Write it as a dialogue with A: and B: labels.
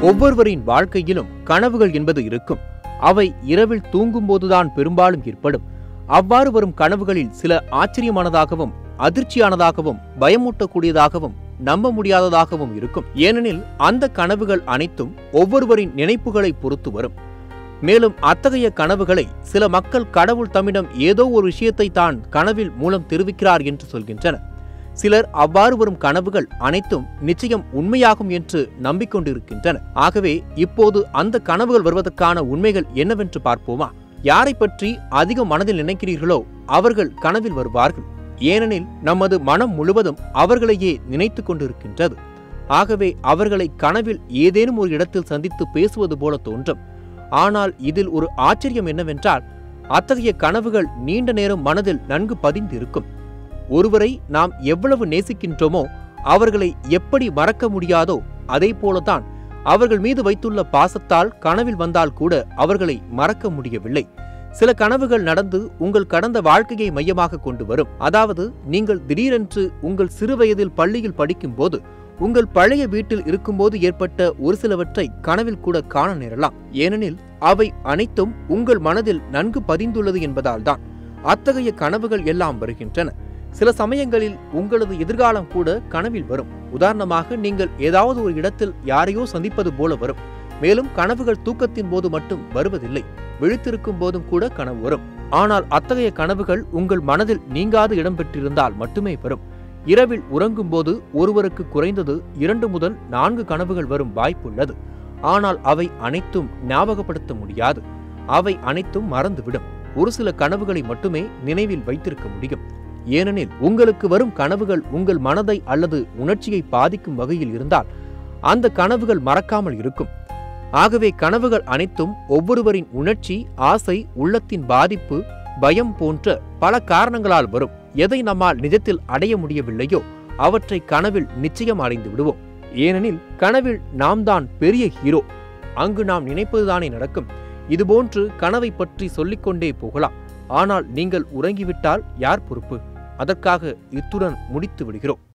A: ஒவ்வொருவரின் வாழ்க்கையிலும் கனவுகள் என்பது இருக்கும் அவை இரவில் தூங்கும்போதுதான் பெரும்பாலும் ஏற்படும் அவ்வாறு வரும் கனவுகளில் சில ஆச்சரியமானதாகவும் அதிர்ச்சியானதாகவும் பயமூட்டக்கூடியதாகவும் நம்ப முடியாததாகவும் இருக்கும் ஏனெனில் அந்த கனவுகள் அனைத்தும் ஒவ்வொருவரின் நினைப்புகளை பொறுத்து வரும் மேலும் அத்தகைய கனவுகளை சில மக்கள் கடவுள் தம்மிடம் ஏதோ ஒரு விஷயத்தை தான் கனவில் மூலம் தெரிவிக்கிறார் என்று சொல்கின்றனர் சிலர் அவ்வாறு வரும் கனவுகள் அனைத்தும் நிச்சயம் உண்மையாகும் என்று நம்பிக்கொண்டிருக்கின்றனர் ஆகவே இப்போது அந்த கனவுகள் வருவதற்கான உண்மைகள் என்னவென்று பார்ப்போமா யாரை பற்றி அதிக மனதில் நினைக்கிறீர்களோ அவர்கள் கனவில் வருவார்கள் ஏனெனில் நமது மனம் முழுவதும் அவர்களையே நினைத்துக் கொண்டிருக்கின்றது ஆகவே அவர்களை கனவில் ஏதேனும் ஒரு இடத்தில் சந்தித்து பேசுவது போல தோன்றும் ஆனால் இதில் ஒரு ஆச்சரியம் என்னவென்றால் அத்தகைய கனவுகள் நீண்ட நேரம் மனதில் நன்கு பதிந்திருக்கும் ஒருவரை நாம் எவ்வளவு நேசிக்கின்றோமோ அவர்களை எப்படி மறக்க முடியாதோ அதே போலதான் அவர்கள் மீது வைத்துள்ள பாசத்தால் கனவில் வந்தால் கூட அவர்களை மறக்க முடியவில்லை சில கனவுகள் நடந்து உங்கள் கடந்த வாழ்க்கையை மையமாக கொண்டு வரும் அதாவது நீங்கள் திடீரென்று உங்கள் சிறு வயதில் பள்ளியில் படிக்கும்போது உங்கள் பழைய வீட்டில் இருக்கும்போது ஏற்பட்ட ஒரு சிலவற்றை கனவில் கூட காண நேரலாம் ஏனெனில் அவை அனைத்தும் உங்கள் மனதில் நன்கு பதிந்துள்ளது என்பதால்தான் அத்தகைய கனவுகள் எல்லாம் வருகின்றன சில சமயங்களில் உங்களது எதிர்காலம் கூட கனவில் வரும் உதாரணமாக நீங்கள் ஏதாவது ஒரு இடத்தில் யாரையோ சந்திப்பது போல வரும் மேலும் கனவுகள் தூக்கத்தின் போது மட்டும் வருவதில்லை விழித்திருக்கும் போதும் கூட கனவு வரும் ஆனால் அத்தகைய கனவுகள் உங்கள் மனதில் நீங்காது இடம்பெற்றிருந்தால் மட்டுமே வரும் இரவில் உறங்கும்போது ஒருவருக்கு குறைந்தது இரண்டு முதல் நான்கு கனவுகள் வரும் வாய்ப்புள்ளது ஆனால் அவை அனைத்தும் ஞாபகப்படுத்த முடியாது அவை அனைத்தும் மறந்துவிடும் ஒரு சில கனவுகளை மட்டுமே நினைவில் வைத்திருக்க முடியும் ஏனெனில் உங்களுக்கு வரும் கனவுகள் உங்கள் மனதை அல்லது உணர்ச்சியை பாதிக்கும் வகையில் இருந்தால் அந்த கனவுகள் மறக்காமல் இருக்கும் ஆகவே கனவுகள் அனைத்தும் ஒவ்வொருவரின் உணர்ச்சி ஆசை உள்ளத்தின் பாதிப்பு பயம் போன்ற பல காரணங்களால் வரும் எதை நம்மால் நிஜத்தில் அடைய முடியவில்லையோ அவற்றை கனவில் நிச்சயம் அடைந்து விடுவோம் ஏனெனில் கனவில் நாம் தான் பெரிய ஹீரோ அங்கு நாம் நினைப்பதுதானே நடக்கும் இதுபோன்று கனவை பற்றி சொல்லிக்கொண்டே போகலாம் ஆனால் நீங்கள் உறங்கிவிட்டால் யார் பொறுப்பு அதற்காக இத்துடன் முடித்து விடுகிறோம்